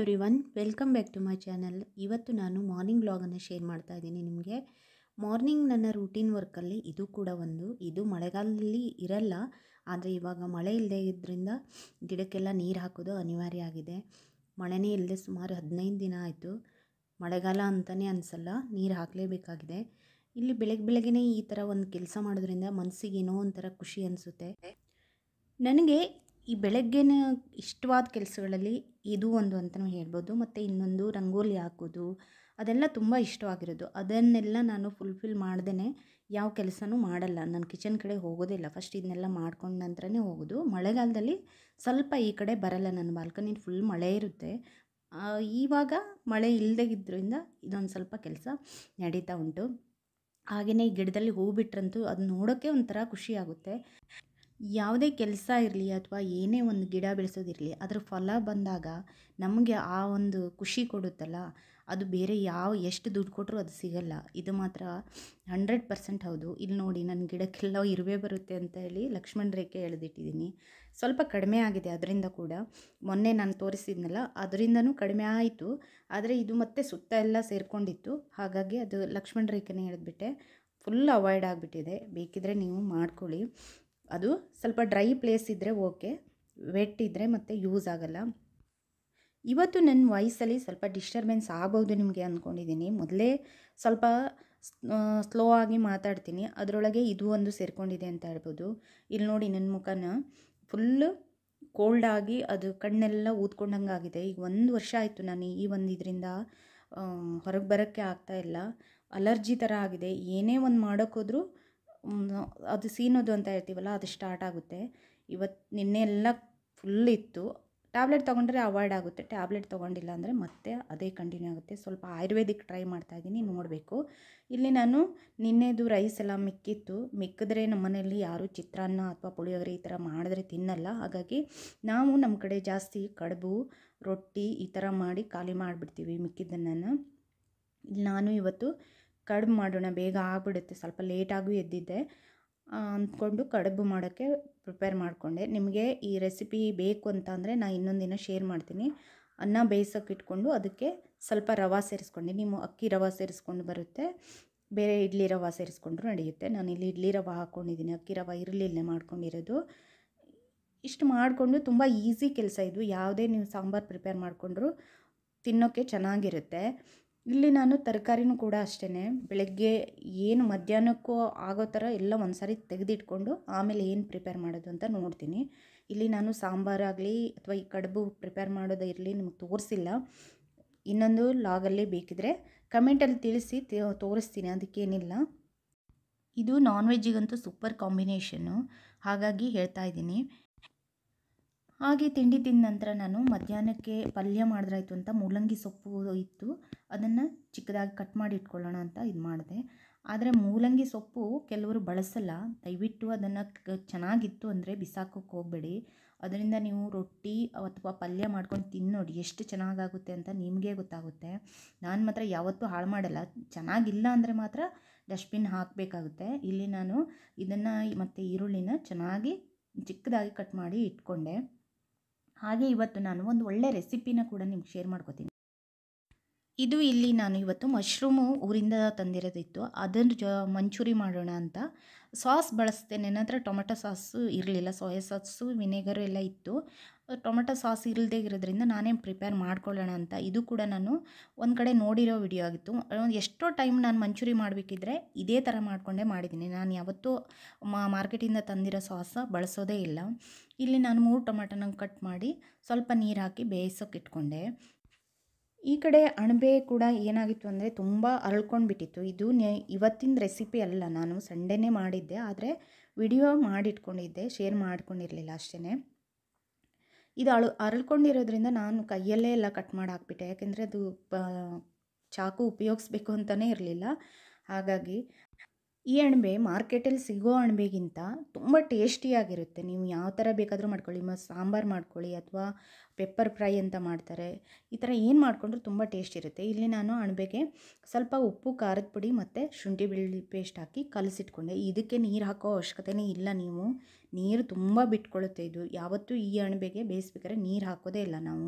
every everyone welcome back to my channel ಇವತ್ತು ನಾನು morning ವ್ಲಾಗನ್ನು share ಮಾಡ್ತಾ ಇದ್ದೀನಿ ನಿಮಗೆ ಮಾರ್ನಿಂಗ್ ನನ್ನ ರೂಟೀನ್ ವರ್ಕಲ್ಲಿ ಇದು ಕೂಡ ಒಂದು ಇದು ಮಳೆಗಾಲದಲ್ಲಿ ಇರಲ್ಲ ಆದರೆ ಇವಾಗ ಮಳೆ ಇಲ್ಲದೆ ಇದ್ದರಿಂದ ಗಿಡಕ್ಕೆಲ್ಲ ನೀರು ಹಾಕೋದು ಅನಿವಾರ್ಯ ಆಗಿದೆ ಮಳೆನೇ ಇಲ್ಲದೆ ಸುಮಾರು ಹದಿನೈದು ದಿನ ಆಯಿತು ಮಳೆಗಾಲ ಅಂತಲೇ ಅನಿಸಲ್ಲ ನೀರು ಹಾಕಲೇಬೇಕಾಗಿದೆ ಇಲ್ಲಿ ಬೆಳಗ್ಗೆ ಬೆಳಗ್ಗೆನೇ ಈ ಥರ ಒಂದು ಕೆಲಸ ಮಾಡೋದ್ರಿಂದ ಮನಸ್ಸಿಗೆ ಏನೋ ಒಂಥರ ಖುಷಿ ಅನಿಸುತ್ತೆ ನನಗೆ ಈ ಬೆಳಗ್ಗೆನ ಇಷ್ಟವಾದ ಕೆಲಸಗಳಲ್ಲಿ ಇದು ಒಂದು ಅಂತಲೂ ಹೇಳ್ಬೋದು ಮತ್ತು ಇನ್ನೊಂದು ರಂಗೋಲಿ ಹಾಕೋದು ಅದೆಲ್ಲ ತುಂಬ ಇಷ್ಟವಾಗಿರೋದು ಅದನ್ನೆಲ್ಲ ನಾನು ಫುಲ್ಫಿಲ್ ಮಾಡ್ದೇ ಯಾವ ಕೆಲಸನೂ ಮಾಡಲ್ಲ ನಾನು ಕಿಚನ್ ಕಡೆ ಹೋಗೋದಿಲ್ಲ ಫಸ್ಟ್ ಇದನ್ನೆಲ್ಲ ಮಾಡ್ಕೊಂಡ ನಂತರನೇ ಹೋಗೋದು ಮಳೆಗಾಲದಲ್ಲಿ ಸ್ವಲ್ಪ ಈ ಕಡೆ ಬರಲ್ಲ ನನ್ನ ಬಾಲ್ಕನಿ ಫುಲ್ ಮಳೆ ಇರುತ್ತೆ ಆ, ಇವಾಗ ಮಳೆ ಇಲ್ಲದೆ ಇದ್ದರಿಂದ ಇದೊಂದು ಸ್ವಲ್ಪ ಕೆಲಸ ನಡೀತಾ ಉಂಟು ಹಾಗೆಯೇ ಈ ಗಿಡದಲ್ಲಿ ಹೂ ಬಿಟ್ರಂತೂ ಅದು ನೋಡೋಕ್ಕೆ ಒಂಥರ ಖುಷಿ ಆಗುತ್ತೆ ಯಾವುದೇ ಕೆಲಸ ಇರಲಿ ಅಥವಾ ಏನೇ ಒಂದು ಗಿಡ ಬೆಳೆಸೋದಿರಲಿ ಅದರ ಫಲ ಬಂದಾಗ ನಮಗೆ ಆ ಒಂದು ಖುಷಿ ಕೊಡುತ್ತಲ್ಲ ಅದು ಬೇರೆ ಯಾವ ಎಷ್ಟು ದುಡ್ಡು ಕೊಟ್ಟರು ಅದು ಸಿಗಲ್ಲ ಇದು ಮಾತ್ರ ಹಂಡ್ರೆಡ್ ಪರ್ಸೆಂಟ್ ಹೌದು ಇಲ್ಲಿ ನೋಡಿ ನನ್ನ ಗಿಡಕ್ಕೆಲ್ಲ ಇರುವೆ ಬರುತ್ತೆ ಅಂತ ಹೇಳಿ ಲಕ್ಷ್ಮಣ ರೇಖೆ ಎಳೆದಿಟ್ಟಿದ್ದೀನಿ ಸ್ವಲ್ಪ ಕಡಿಮೆ ಆಗಿದೆ ಅದರಿಂದ ಕೂಡ ಮೊನ್ನೆ ನಾನು ತೋರಿಸಿದ್ನಲ್ಲ ಅದರಿಂದನೂ ಕಡಿಮೆ ಆಯಿತು ಆದರೆ ಇದು ಮತ್ತೆ ಸುತ್ತ ಎಲ್ಲ ಸೇರಿಕೊಂಡಿತ್ತು ಹಾಗಾಗಿ ಅದು ಲಕ್ಷ್ಮಣ ರೇಖೆನೇ ಎಳೆದ್ಬಿಟ್ಟೆ ಫುಲ್ ಅವಾಯ್ಡ್ ಆಗಿಬಿಟ್ಟಿದೆ ಬೇಕಿದ್ರೆ ನೀವು ಮಾಡ್ಕೊಳ್ಳಿ ಅದು ಸ್ವಲ್ಪ ಡ್ರೈ ಪ್ಲೇಸ್ ಇದ್ದರೆ ಓಕೆ ವೆಟ್ ಇದ್ದರೆ ಮತ್ತು ಯೂಸ್ ಆಗಲ್ಲ ಇವತ್ತು ನನ್ನ ವಾಯ್ಸಲ್ಲಿ ಸ್ವಲ್ಪ ಡಿಸ್ಟರ್ಬೆನ್ಸ್ ಆಗ್ಬೋದು ನಿಮಗೆ ಅಂದ್ಕೊಂಡಿದ್ದೀನಿ ಮೊದಲೇ ಸ್ವಲ್ಪ ಸ್ಲೋ ಆಗಿ ಮಾತಾಡ್ತೀನಿ ಅದರೊಳಗೆ ಇದು ಒಂದು ಸೇರ್ಕೊಂಡಿದೆ ಅಂತ ಹೇಳ್ಬೋದು ಇಲ್ಲಿ ನೋಡಿ ನನ್ನ ಮುಖನ ಫುಲ್ಲು ಕೋಲ್ಡ್ ಆಗಿ ಅದು ಕಣ್ಣೆಲ್ಲ ಊದ್ಕೊಂಡಂಗೆ ಆಗಿದೆ ಈಗ ಒಂದು ವರ್ಷ ಆಯಿತು ನಾನು ಈ ಒಂದು ಇದರಿಂದ ಹೊರಗೆ ಬರೋಕ್ಕೆ ಆಗ್ತಾ ಇಲ್ಲ ಅಲರ್ಜಿ ಥರ ಆಗಿದೆ ಏನೇ ಒಂದು ಮಾಡೋಕ್ಕೋದ್ರೂ ಮ್, ಅದು ಸೀನೋದು ಅಂತ ಹೇಳ್ತೀವಲ್ಲ ಅದು ಸ್ಟಾರ್ಟ್ ಆಗುತ್ತೆ ಇವತ್ತು ನಿನ್ನೆ ಎಲ್ಲ ಫುಲ್ ಇತ್ತು ಟ್ಯಾಬ್ಲೆಟ್ ತೊಗೊಂಡ್ರೆ ಅವಾಯ್ಡ್ ಆಗುತ್ತೆ ಟ್ಯಾಬ್ಲೆಟ್ ತೊಗೊಂಡಿಲ್ಲ ಅಂದರೆ ಮತ್ತೆ ಅದೇ ಕಂಟಿನ್ಯೂ ಆಗುತ್ತೆ ಸ್ವಲ್ಪ ಆಯುರ್ವೇದಿಕ್ ಟ್ರೈ ಮಾಡ್ತಾ ಇದ್ದೀನಿ ನೋಡಬೇಕು ಇಲ್ಲಿ ನಾನು ನಿನ್ನೆದು ರೈಸ್ ಎಲ್ಲ ಮಿಕ್ಕಿತ್ತು ಮಿಕ್ಕಿದ್ರೆ ನಮ್ಮ ಮನೆಯಲ್ಲಿ ಯಾರೂ ಚಿತ್ರಾನ್ನ ಅಥವಾ ಪುಳಿಯೋಗರೆ ಈ ಥರ ಮಾಡಿದ್ರೆ ತಿನ್ನಲ್ಲ ಹಾಗಾಗಿ ನಾವು ನಮ್ಮ ಕಡೆ ಜಾಸ್ತಿ ಕಡುಬು ರೊಟ್ಟಿ ಈ ಥರ ಮಾಡಿ ಖಾಲಿ ಮಾಡಿಬಿಡ್ತೀವಿ ಮಿಕ್ಕಿದ್ದನ್ನು ನಾನು ಇವತ್ತು ಕಡುಬು ಮಾಡೋಣ ಬೇಗ ಆಗಿಬಿಡುತ್ತೆ ಸ್ವಲ್ಪ ಲೇಟಾಗೂ ಎದ್ದಿದ್ದೆ ಆ, ಅಂದ್ಕೊಂಡು ಕಡುಬು ಮಾಡೋಕ್ಕೆ ಪ್ರಿಪೇರ್ ಮಾಡಿಕೊಂಡೆ ನಿಮಗೆ ಈ ರೆಸಿಪಿ ಬೇಕು ಅಂತ ಅಂದರೆ ನಾನು ಇನ್ನೊಂದು ದಿನ ಶೇರ್ ಮಾಡ್ತೀನಿ ಅನ್ನ ಬೇಯಿಸೋಕೆ ಇಟ್ಕೊಂಡು ಅದಕ್ಕೆ ಸ್ವಲ್ಪ ರವೆ ಸೇರಿಸ್ಕೊಂಡೆ ನೀವು ಅಕ್ಕಿ ರವೆ ಸೇರಿಸ್ಕೊಂಡು ಬರುತ್ತೆ ಬೇರೆ ಇಡ್ಲಿ ರವೆ ಸೇರಿಸ್ಕೊಂಡ್ರು ನಡೆಯುತ್ತೆ ನಾನು ಇಲ್ಲಿ ಇಡ್ಲಿ ರವೆ ಹಾಕ್ಕೊಂಡಿದ್ದೀನಿ ಅಕ್ಕಿ ರವೆ ಇರಲಿಲ್ಲ ಮಾಡ್ಕೊಂಡಿರೋದು ಇಷ್ಟು ಮಾಡಿಕೊಂಡು ತುಂಬ ಈಸಿ ಕೆಲಸ ಇದು ಯಾವುದೇ ನೀವು ಸಾಂಬಾರು ಪ್ರಿಪೇರ್ ಮಾಡಿಕೊಂಡ್ರು ತಿನ್ನೋಕ್ಕೆ ಚೆನ್ನಾಗಿರುತ್ತೆ ಇಲ್ಲಿ ನಾನು ತರಕಾರಿನೂ ಕೂಡ ಅಷ್ಟೇ ಬೆಳಗ್ಗೆ ಏನು ಮಧ್ಯಾಹ್ನಕ್ಕೂ ಆಗೋ ಥರ ಎಲ್ಲ ಒಂದು ಸಾರಿ ತೆಗೆದಿಟ್ಕೊಂಡು ಆಮೇಲೆ ಏನು ಪ್ರಿಪೇರ್ ಮಾಡೋದು ಅಂತ ನೋಡ್ತೀನಿ ಇಲ್ಲಿ ನಾನು ಸಾಂಬಾರಾಗಲಿ ಅಥವಾ ಈ ಕಡುಬು ಪ್ರಿಪೇರ್ ಮಾಡೋದು ಇರಲಿ ನಿಮ್ಗೆ ತೋರಿಸಿಲ್ಲ ಇನ್ನೊಂದು ಲಾಗಲ್ಲಿ ಬೇಕಿದ್ರೆ ಕಮೆಂಟಲ್ಲಿ ತಿಳಿಸಿ ತಿ- ತೋರಿಸ್ತೀನಿ ಅದಕ್ಕೇನಿಲ್ಲ ಇದು ನಾನ್ ವೆಜ್ಜಿಗಂತೂ ಸೂಪರ್ ಕಾಂಬಿನೇಷನ್ನು ಹಾಗಾಗಿ ಹೇಳ್ತಾ ಇದ್ದೀನಿ ಹಾಗೆ ತಿಂಡಿ ತಿಂದ ನಂತರ ನಾನು ಮಧ್ಯಾಹ್ನಕ್ಕೆ ಪಲ್ಯ ಮಾಡಿದ್ರಾಯ್ತು ಅಂತ ಮೂಲಂಗಿ ಸೊಪ್ಪು ಇತ್ತು ಅದನ್ನು ಚಿಕ್ಕದಾಗಿ ಕಟ್ ಮಾಡಿ ಇಟ್ಕೊಳ್ಳೋಣ ಅಂತ ಇದು ಮಾಡಿದೆ ಆದರೆ ಮೂಲಂಗಿ ಸೊಪ್ಪು ಕೆಲವರು ಬಳಸಲ್ಲ ದಯವಿಟ್ಟು ಅದನ್ನು ಚೆನ್ನಾಗಿತ್ತು ಅಂದರೆ ಬಿಸಾಕೋಕ್ಕೆ ಹೋಗಬೇಡಿ ಅದರಿಂದ ನೀವು ರೊಟ್ಟಿ ಅಥವಾ ಪಲ್ಯ ಮಾಡ್ಕೊಂಡು ತಿನ್ನೋಡಿ ಎಷ್ಟು ಚೆನ್ನಾಗಾಗುತ್ತೆ ಅಂತ ನಿಮಗೆ ಗೊತ್ತಾಗುತ್ತೆ ನಾನು ಮಾತ್ರ ಯಾವತ್ತೂ ಹಾಳು ಮಾಡಲ್ಲ ಚೆನ್ನಾಗಿಲ್ಲ ಅಂದರೆ ಮಾತ್ರ ಡಸ್ಟ್ಬಿನ್ ಹಾಕಬೇಕಾಗುತ್ತೆ ಇಲ್ಲಿ ನಾನು ಇದನ್ನು ಮತ್ತು ಈರುಳ್ಳಿನ ಚೆನ್ನಾಗಿ ಚಿಕ್ಕದಾಗಿ ಕಟ್ ಮಾಡಿ ಇಟ್ಕೊಂಡೆ ಹಾಗೆ ಇವತ್ತು ನಾನು ಒಂದು ಒಳ್ಳೆ ರೆಸಿಪಿನ ಕೂಡ ನಿಮ್ಗೆ ಶೇರ್ ಮಾಡ್ಕೋತೀನಿ ಇದು ಇಲ್ಲಿ ನಾನು ಇವತ್ತು ಮಶ್ರೂಮು ಊರಿಂದ ತಂದಿರೋದಿತ್ತು ಅದನ್ನು ಜ ಮಂಚೂರಿ ಮಾಡೋಣ ಅಂತ ಸಾಸ್ ಬಳಸ್ದೆ ನನ್ನ ಹತ್ರ ಟೊಮೆಟೊ ಸಾಸು ಇರಲಿಲ್ಲ ಸೋಯಾ ಸಾಸು ವಿನೆಗರು ಎಲ್ಲ ಇತ್ತು ಟೊಮೆಟೊ ಸಾಸ್ ಇಲ್ಲದೆ ಇರೋದ್ರಿಂದ ನಾನೇ ಪ್ರಿಪೇರ್ ಮಾಡ್ಕೊಳ್ಳೋಣ ಅಂತ ಇದು ಕೂಡ ನಾನು ಒಂದು ಕಡೆ ನೋಡಿರೋ ವಿಡಿಯೋ ಆಗಿತ್ತು ಅಹ್, ಎಷ್ಟೋ ಟೈಮ್ ನಾನು ಮಂಚೂರಿ ಮಾಡಬೇಕಿದ್ರೆ ಇದೇ ಥರ ಮಾಡಿಕೊಂಡೇ ಮಾಡಿದ್ದೀನಿ ನಾನು ಯಾವತ್ತೂ ಮಾರ್ಕೆಟಿಂದ ತಂದಿರೋ ಸಾಸ ಬಳಸೋದೇ ಇಲ್ಲ ಇಲ್ಲಿ ನಾನು ಮೂರು ಟೊಮೆಟೊನ ಕಟ್ ಮಾಡಿ ಸ್ವಲ್ಪ ನೀರು ಹಾಕಿ ಬೇಯಿಸೋಕೆ ಇಟ್ಕೊಂಡೆ ಈ ಕಡೆ ಅಣಬೆ ಕೂಡ ಏನಾಗಿತ್ತು ಅಂದರೆ ತುಂಬ ಅರಳ್ಕೊಂಡು ಬಿಟ್ಟಿತ್ತು ಇದು ನೆ- ಇವತ್ತಿನ ರೆಸಿಪಿ ಅಲ್ಲ ನಾನು ಸಂಡೇನೇ ಮಾಡಿದ್ದೆ ಆದರೆ ವಿಡಿಯೋ ಮಾಡಿಟ್ಕೊಂಡಿದ್ದೆ ಶೇರ್ ಮಾಡ್ಕೊಂಡಿರಲಿಲ್ಲ ಅಷ್ಟೇ ಇದು ಅಳು ಅರಳ್ಕೊಂಡಿರೋದ್ರಿಂದ ನಾನು ಕೈಯಲ್ಲೇ ಎಲ್ಲ ಕಟ್ ಮಾಡಿ ಹಾಕ್ಬಿಟ್ಟೆ ಯಾಕೆಂದರೆ ಅದು ಪ ಚಾಕು ಉಪಯೋಗಿಸ್ಬೇಕು ಅಂತಲೇ ಇರಲಿಲ್ಲ ಹಾಗಾಗಿ ಈ ಅಣಬೆ ಮಾರ್ಕೆಟಲ್ಲಿ ಸಿಗೋ ಅಣಬೆಗಿಂತ ತುಂಬ ಟೇಸ್ಟಿಯಾಗಿರುತ್ತೆ ನೀವು ಯಾವ ಥರ ಬೇಕಾದರೂ ಮಾಡ್ಕೊಳ್ಳಿ ಮ ಸಾಂಬಾರು ಮಾಡ್ಕೊಳ್ಳಿ ಅಥವಾ ಪೆಪ್ಪರ್ ಫ್ರೈ ಅಂತ ಮಾಡ್ತಾರೆ ಈ ಥರ ಏನು ಮಾಡಿಕೊಂಡ್ರು ತುಂಬ ಟೇಸ್ಟ್ ಇರುತ್ತೆ ಇಲ್ಲಿ ನಾನು ಅಣಬೆಗೆ ಸ್ವಲ್ಪ ಉಪ್ಪು ಖಾರದ ಪುಡಿ ಮತ್ತು ಶುಂಠಿ ಬೆಳ್ಳುಳ್ಳಿ ಪೇಸ್ಟ್ ಹಾಕಿ ಕಲಸಿಟ್ಕೊಂಡೆ ಇದಕ್ಕೆ ನೀರು ಹಾಕೋ ಅವಶ್ಯಕತೆನೇ ಇಲ್ಲ ನೀವು ನೀರು ತುಂಬ ಬಿಟ್ಕೊಳ್ಳುತ್ತೆ ಇದು ಯಾವತ್ತೂ ಈ ಅಣಬೆಗೆ ಬೇಯಿಸ್ಬೇಕಾದ್ರೆ ನೀರು ಹಾಕೋದೇ ಇಲ್ಲ ನಾವು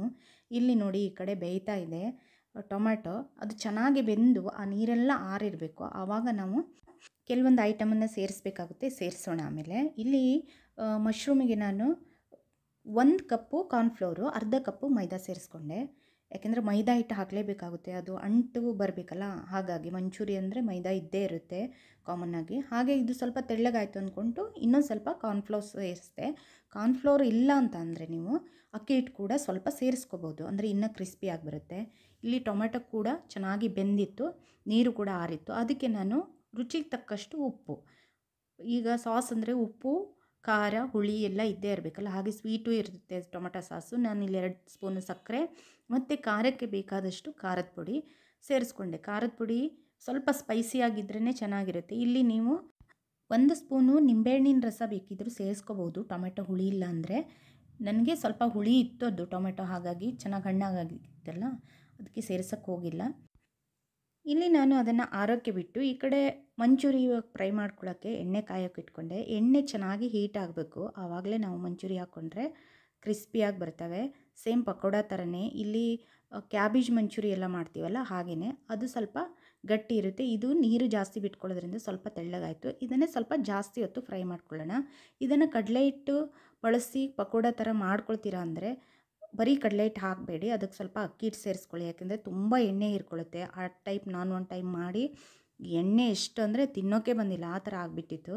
ಇಲ್ಲಿ ನೋಡಿ ಈ ಕಡೆ ಬೇಯ್ತಾ ಇದೆ ಟೊಮ್ಯಾಟೊ ಅದು ಚೆನ್ನಾಗಿ ಬೆಂದು ಆ ನೀರೆಲ್ಲ ಆರಿರಬೇಕು ಆವಾಗ ನಾವು ಕೆಲವೊಂದು ಐಟಮನ್ನು ಸೇರಿಸ್ಬೇಕಾಗುತ್ತೆ ಸೇರಿಸೋಣ ಆಮೇಲೆ ಇಲ್ಲಿ ಮಶ್ರೂಮಿಗೆ ನಾನು ಒಂದು ಕಪ್ಪು ಕಾರ್ನ್ಫ್ಲೋರು ಅರ್ಧ ಕಪ್ಪು ಮೈದಾ ಸೇರಿಸ್ಕೊಂಡೆ ಯಾಕೆಂದರೆ ಮೈದಾ ಹಿಟ್ಟು ಹಾಕಲೇಬೇಕಾಗುತ್ತೆ ಅದು ಅಂಟು ಬರಬೇಕಲ್ಲ ಹಾಗಾಗಿ ಮಂಚೂರಿ ಅಂದರೆ ಮೈದಾ ಇದ್ದೇ ಇರುತ್ತೆ ಕಾಮನ್ನಾಗಿ ಹಾಗೆ ಇದು ಸ್ವಲ್ಪ ತೆಳ್ಳಗಾಯಿತು ಅಂದ್ಕೊಂಡು ಇನ್ನೊಂದು ಸ್ವಲ್ಪ ಕಾರ್ನ್ಫ್ಲೋರ್ ಸೇರಿಸ್ದೆ ಕಾರ್ನ್ಫ್ಲೋರ್ ಇಲ್ಲ ಅಂತ ಅಂದರೆ ನೀವು ಅಕ್ಕಿ ಹಿಟ್ಟು ಕೂಡ ಸ್ವಲ್ಪ ಸೇರಿಸ್ಕೋಬೋದು ಅಂದರೆ ಇನ್ನೂ ಕ್ರಿಸ್ಪಿ ಆಗಿಬರುತ್ತೆ ಇಲ್ಲಿ ಟೊಮೆಟೊ ಕೂಡ ಚೆನ್ನಾಗಿ ಬೆಂದಿತ್ತು ನೀರು ಕೂಡ ಆರಿತ್ತು ಅದಕ್ಕೆ ನಾನು ರುಚಿಗೆ ತಕ್ಕಷ್ಟು ಉಪ್ಪು ಈಗ ಸಾಸ್ ಅಂದರೆ ಉಪ್ಪು ಖಾರ ಹುಳಿ ಎಲ್ಲ ಇದ್ದೇ ಇರಬೇಕಲ್ಲ ಹಾಗೆ ಸ್ವೀಟು ಇರುತ್ತೆ ಟೊಮೆಟೊ ಸಾಸು ನಾನು ಇಲ್ಲಿ ಎರಡು ಸ್ಪೂನು ಸಕ್ಕರೆ ಮತ್ತು ಖಾರಕ್ಕೆ ಬೇಕಾದಷ್ಟು ಖಾರದ ಪುಡಿ ಸೇರಿಸ್ಕೊಂಡೆ ಖಾರದ ಪುಡಿ ಸ್ವಲ್ಪ ಸ್ಪೈಸಿಯಾಗಿದ್ರೇ ಚೆನ್ನಾಗಿರುತ್ತೆ ಇಲ್ಲಿ ನೀವು ಒಂದು ಸ್ಪೂನು ನಿಂಬೆಹಣ್ಣಿನ ರಸ ಬೇಕಿದ್ದರೂ ಸೇರಿಸ್ಕೋಬೋದು ಟೊಮೆಟೊ ಹುಳಿ ಇಲ್ಲ ಅಂದರೆ ನನಗೆ ಸ್ವಲ್ಪ ಹುಳಿ ಇತ್ತು ಅದು ಟೊಮೆಟೊ ಹಾಗಾಗಿ ಚೆನ್ನಾಗಿ ಹಣ್ಣಾಗಿತ್ತಲ್ಲ ಅದಕ್ಕೆ ಸೇರ್ಸೋಕ್ಕೆ ಹೋಗಿಲ್ಲ ಇಲ್ಲಿ ನಾನು ಅದನ್ನು ಆರೋಕ್ಕೆ ಬಿಟ್ಟು ಈ ಕಡೆ ಮಂಚೂರಿ ಫ್ರೈ ಮಾಡ್ಕೊಳ್ಳೋಕ್ಕೆ ಎಣ್ಣೆ ಕಾಯೋಕೆ ಇಟ್ಕೊಂಡೆ ಎಣ್ಣೆ ಚೆನ್ನಾಗಿ ಹೀಟ್ ಆಗಬೇಕು ಆವಾಗಲೇ ನಾವು ಮಂಚೂರಿ ಹಾಕ್ಕೊಂಡ್ರೆ ಕ್ರಿಸ್ಪಿಯಾಗಿ ಬರ್ತವೆ ಸೇಮ್ ಪಕೋಡ ಥರನೇ ಇಲ್ಲಿ ಕ್ಯಾಬೇಜ್ ಮಂಚೂರಿ ಎಲ್ಲ ಮಾಡ್ತೀವಲ್ಲ ಹಾಗೆಯೇ ಅದು ಸ್ವಲ್ಪ ಗಟ್ಟಿ ಇರುತ್ತೆ ಇದು ನೀರು ಜಾಸ್ತಿ ಬಿಟ್ಕೊಳ್ಳೋದ್ರಿಂದ ಸ್ವಲ್ಪ ತೆಳ್ಳಗಾಯಿತು ಇದನ್ನೇ ಸ್ವಲ್ಪ ಜಾಸ್ತಿ ಹೊತ್ತು ಫ್ರೈ ಮಾಡ್ಕೊಳ್ಳೋಣ ಇದನ್ನು ಕಡಲೆ ಹಿಟ್ಟು ಬಳಸಿ ಪಕೋಡ ಥರ ಮಾಡ್ಕೊಳ್ತೀರಾ ಅಂದರೆ ಬರೀ ಕಡಲೆ ಹಿಟ್ಟು ಹಾಕಬೇಡಿ ಅದಕ್ಕೆ ಸ್ವಲ್ಪ ಅಕ್ಕಿ ಹಿಟ್ಟು ಸೇರಿಸ್ಕೊಳ್ಳಿ ಯಾಕೆಂದರೆ ತುಂಬ ಎಣ್ಣೆ ಹೀರ್ಕೊಳ್ಳುತ್ತೆ ಆ ಟೈಪ್ ನಾನು ಒಂದು ಟೈಮ್ ಮಾಡಿ ಎಣ್ಣೆ ಎಷ್ಟು ಅಂದರೆ ತಿನ್ನೋಕ್ಕೆ ಬಂದಿಲ್ಲ ಆ ಥರ ಆಗಿಬಿಟ್ಟಿತ್ತು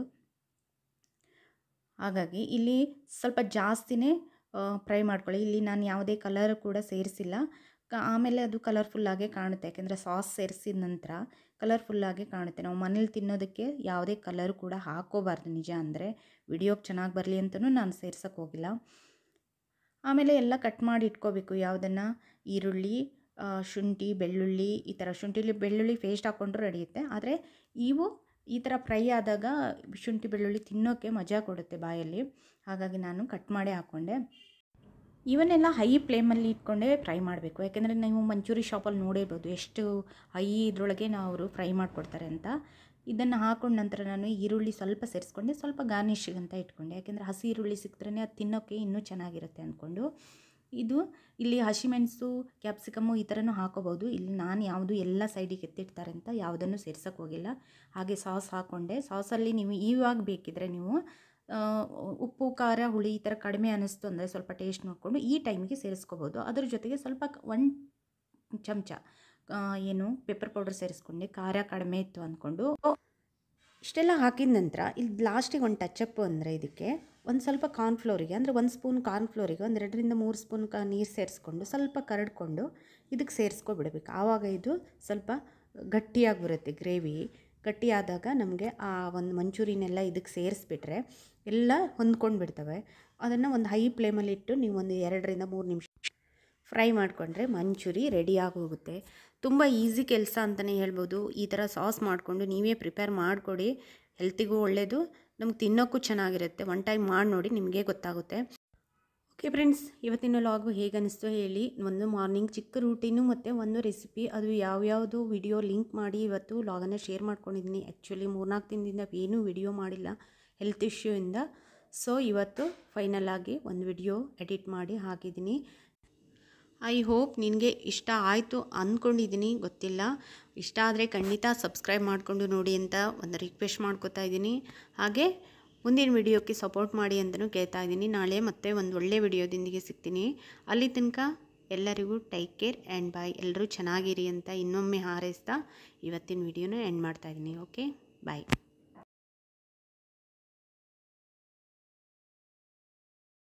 ಹಾಗಾಗಿ ಇಲ್ಲಿ ಸ್ವಲ್ಪ ಜಾಸ್ತಿನೇ ಫ್ರೈ ಮಾಡ್ಕೊಳ್ಳಿ ಇಲ್ಲಿ ನಾನು ಯಾವುದೇ ಕಲರ್ ಕೂಡ ಸೇರಿಸಿಲ್ಲ ಕ ಆಮೇಲೆ ಅದು ಕಲರ್ಫುಲ್ಲಾಗೆ ಕಾಣುತ್ತೆ ಯಾಕೆಂದರೆ ಸಾಸ್ ಸೇರಿಸಿದ ನಂತರ ಕಲರ್ಫುಲ್ಲಾಗೆ ಕಾಣುತ್ತೆ ನಾವು ಮನೇಲಿ ತಿನ್ನೋದಕ್ಕೆ ಯಾವುದೇ ಕಲರ್ ಕೂಡ ಹಾಕೋಬಾರ್ದು ನಿಜ ಅಂದರೆ ವಿಡಿಯೋಗೆ ಚೆನ್ನಾಗಿ ಬರಲಿ ಅಂತಲೂ ನಾನು ಸೇರ್ಸೋಕ್ಕೆ ಹೋಗಿಲ್ಲ ಆಮೇಲೆ ಎಲ್ಲ ಕಟ್ ಮಾಡಿ ಇಟ್ಕೋಬೇಕು ಯಾವುದನ್ನು ಈರುಳ್ಳಿ ಶುಂಠಿ ಬೆಳ್ಳುಳ್ಳಿ ಈ ಥರ ಶುಂಠಿಲಿ ಬೆಳ್ಳುಳ್ಳಿ ಪೇಸ್ಟ್ ಹಾಕ್ಕೊಂಡ್ರೂ ನಡೆಯುತ್ತೆ ಆದರೆ ಇವು ಈ ಥರ ಫ್ರೈ ಆದಾಗ ಶುಂಠಿ ಬೆಳ್ಳುಳ್ಳಿ ತಿನ್ನೋಕ್ಕೆ ಮಜಾ ಕೊಡುತ್ತೆ ಬಾಯಲ್ಲಿ ಹಾಗಾಗಿ ನಾನು ಕಟ್ ಮಾಡೇ ಹಾಕ್ಕೊಂಡೆ ಇವನ್ನೆಲ್ಲ ಹೈ ಫ್ಲೇಮಲ್ಲಿ ಇಟ್ಕೊಂಡೇ ಫ್ರೈ ಮಾಡಬೇಕು ಯಾಕೆಂದರೆ ನೀವು ಮಂಚೂರಿ ಶಾಪಲ್ಲಿ ನೋಡಿರ್ಬೋದು ಎಷ್ಟು ಹೈ ಇದರೊಳಗೆ ನಾವು ಅವರು ಫ್ರೈ ಮಾಡಿಕೊಡ್ತಾರೆ ಅಂತ ಇದನ್ನು ಹಾಕೊಂಡ ನಂತರ ನಾನು ಈರುಳ್ಳಿ ಸ್ವಲ್ಪ ಸೇರಿಸ್ಕೊಂಡೆ ಸ್ವಲ್ಪ ಗಾರ್ನಿಷಿಗೆ ಅಂತ ಇಟ್ಕೊಂಡೆ ಯಾಕೆಂದರೆ ಹಸಿ ಈರುಳ್ಳಿ ಸಿಕ್ತರೆ ಅದು ತಿನ್ನೋಕ್ಕೆ ಇನ್ನೂ ಚೆನ್ನಾಗಿರುತ್ತೆ ಅಂದ್ಕೊಂಡು ಇದು ಇಲ್ಲಿ ಹಸಿಮೆಣಸು ಕ್ಯಾಪ್ಸಿಕಮ್ಮು ಈ ಥರನೂ ಹಾಕೋಬೋದು ಇಲ್ಲಿ ನಾನು ಯಾವುದು ಎಲ್ಲ ಸೈಡಿಗೆ ಎತ್ತಿಡ್ತಾರೆ ಅಂತ ಯಾವುದನ್ನು ಸೇರ್ಸೋಕ್ಕೆ ಹೋಗಿಲ್ಲ ಹಾಗೆ ಸಾಸ್ ಹಾಕ್ಕೊಂಡೆ ಸಾಸಲ್ಲಿ ನೀವು ಇವಾಗ ಬೇಕಿದ್ರೆ ನೀವು ಉಪ್ಪು ಖಾರ ಹುಳಿ ಈ ಥರ ಕಡಿಮೆ ಅನ್ನಿಸ್ತು ಅಂದರೆ ಸ್ವಲ್ಪ ಟೇಸ್ಟ್ ನೋಡಿಕೊಂಡು ಈ ಟೈಮಿಗೆ ಸೇರಿಸ್ಕೋಬೋದು ಅದ್ರ ಜೊತೆಗೆ ಸ್ವಲ್ಪ ಒಂದು ಚಮಚ ಏನು ಪೆಪ್ಪರ್ ಪೌಡರ್ ಸೇರಿಸ್ಕೊಂಡೆ ಖಾರ ಕಡಿಮೆ ಇತ್ತು ಅಂದ್ಕೊಂಡು ಇಷ್ಟೆಲ್ಲ ಹಾಕಿದ ನಂತರ ಇಲ್ಲಿ ಲಾಸ್ಟಿಗೆ ಒಂದು ಟಚಪ್ ಅಂದರೆ ಇದಕ್ಕೆ ಒಂದು ಸ್ವಲ್ಪ ಕಾರ್ನ್ಫ್ಲೋರಿಗೆ ಅಂದರೆ ಒಂದು ಸ್ಪೂನ್ ಕಾರ್ನ್ಫ್ಲೋರಿಗೆ ಒಂದು ಎರಡರಿಂದ ಮೂರು ಸ್ಪೂನ್ ಕ ನೀರು ಸೇರಿಸ್ಕೊಂಡು ಸ್ವಲ್ಪ ಕರಡ್ಕೊಂಡು ಇದಕ್ಕೆ ಸೇರಿಸ್ಕೊಬಿಡ್ಬೇಕು ಆವಾಗ ಇದು ಸ್ವಲ್ಪ ಗಟ್ಟಿಯಾಗಿ ಬರುತ್ತೆ ಗ್ರೇವಿ ಗಟ್ಟಿಯಾದಾಗ ನಮಗೆ ಆ ಒಂದು ಮಂಚೂರಿನೆಲ್ಲ ಇದಕ್ಕೆ ಸೇರಿಸ್ಬಿಟ್ರೆ ಎಲ್ಲ ಹೊಂದ್ಕೊಂಡು ಬಿಡ್ತವೆ ಅದನ್ನು ಒಂದು ಹೈ ಫ್ಲೇಮಲ್ಲಿ ಇಟ್ಟು ನೀವು ಒಂದು ಎರಡರಿಂದ ಮೂರು ನಿಮಿಷ ಫ್ರೈ ಮಾಡಿಕೊಂಡ್ರೆ ಮಂಚೂರಿ ರೆಡಿಯಾಗಿ ಹೋಗುತ್ತೆ ತುಂಬ ಈಸಿ ಕೆಲಸ ಅಂತಲೇ ಹೇಳ್ಬೋದು ಈ ಥರ ಸಾಸ್ ಮಾಡಿಕೊಂಡು ನೀವೇ ಪ್ರಿಪೇರ್ ಮಾಡಿಕೊಡಿ ಹೆಲ್ತಿಗೂ ಒಳ್ಳೆಯದು ನಮ್ಗೆ ತಿನ್ನೋಕ್ಕೂ ಚೆನ್ನಾಗಿರುತ್ತೆ ಒನ್ ಟೈಮ್ ಮಾಡಿ ನೋಡಿ ನಿಮಗೆ ಗೊತ್ತಾಗುತ್ತೆ ಓಕೆ ಫ್ರೆಂಡ್ಸ್ ಇವತ್ತಿನ ಲಾಗು ಹೇಗೆ ಅನ್ನಿಸ್ತು ಹೇಳಿ ಒಂದು ಮಾರ್ನಿಂಗ್ ಚಿಕ್ಕ ರೂಟೀನು ಮತ್ತು ಒಂದು ರೆಸಿಪಿ ಅದು ಯಾವ್ಯಾವುದು ವಿಡಿಯೋ ಲಿಂಕ್ ಮಾಡಿ ಇವತ್ತು ಲಾಗನ್ನು ಶೇರ್ ಮಾಡ್ಕೊಂಡಿದ್ದೀನಿ ಆ್ಯಕ್ಚುಲಿ ಮೂರ್ನಾಲ್ಕು ದಿನದಿಂದ ಏನೂ ವಿಡಿಯೋ ಮಾಡಿಲ್ಲ ಹೆಲ್ತ್ ಇಶ್ಯೂ ಇಂದ ಸೊ ಇವತ್ತು ಫೈನಲ್ ಆಗಿ ಒಂದು ವಿಡಿಯೋ ಎಡಿಟ್ ಮಾಡಿ ಹಾಕಿದ್ದೀನಿ ಐ ಹೋಪ್ ನಿನಗೆ ಇಷ್ಟ ಆಯಿತು ಅಂದ್ಕೊಂಡಿದ್ದೀನಿ ಗೊತ್ತಿಲ್ಲ ಇಷ್ಟ ಆದರೆ ಖಂಡಿತ ಸಬ್ಸ್ಕ್ರೈಬ್ ಮಾಡಿಕೊಂಡು ನೋಡಿ ಅಂತ ಒಂದು ರಿಕ್ವೆಸ್ಟ್ ಮಾಡ್ಕೋತಾ ಇದ್ದೀನಿ ಹಾಗೆ ಮುಂದಿನ ವಿಡಿಯೋಕ್ಕೆ ಸಪೋರ್ಟ್ ಮಾಡಿ ಅಂತಲೂ ಕೇಳ್ತಾ ಇದ್ದೀನಿ ನಾಳೆ ಮತ್ತೆ ಒಂದು ಒಳ್ಳೆ ವಿಡಿಯೋದೊಂದಿಗೆ ಸಿಗ್ತೀನಿ ಅಲ್ಲಿ ತನಕ ಎಲ್ಲರಿಗೂ ಟೇಕ್ ಕೇರ್ ಆ್ಯಂಡ್ ಬಾಯ್ ಎಲ್ಲರೂ ಚೆನ್ನಾಗಿರಿ ಅಂತ ಇನ್ನೊಮ್ಮೆ ಹಾರೈಸ್ತಾ ಇವತ್ತಿನ ವಿಡಿಯೋನ ಎಂಡ್ ಮಾಡ್ತಾಯಿದ್ದೀನಿ ಓಕೆ ಬಾಯ್